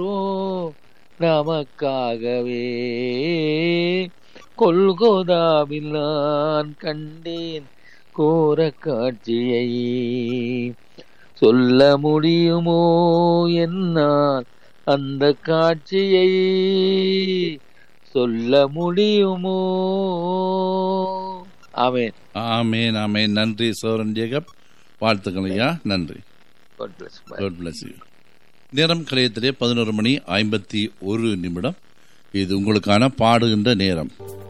நமக்காகவே கொல்கோதாவில் நான் கண்டேன் கோர காட்சியை சொல்ல முடியுமோ என்னால் அந்த காட்சியை சொல்ல முடியுமோ ஆமென் ஆமேன் ஆமேன் நன்றி சோரன் ஜேகப் வாழ்த்துக்கள் ஐயா நன்றி God bless. Bye. God bless you. நேரம் கலையத்திலே பதினோரு மணி ஐம்பத்தி ஒரு நிமிடம் இது உங்களுக்கான பாடுகின்ற நேரம்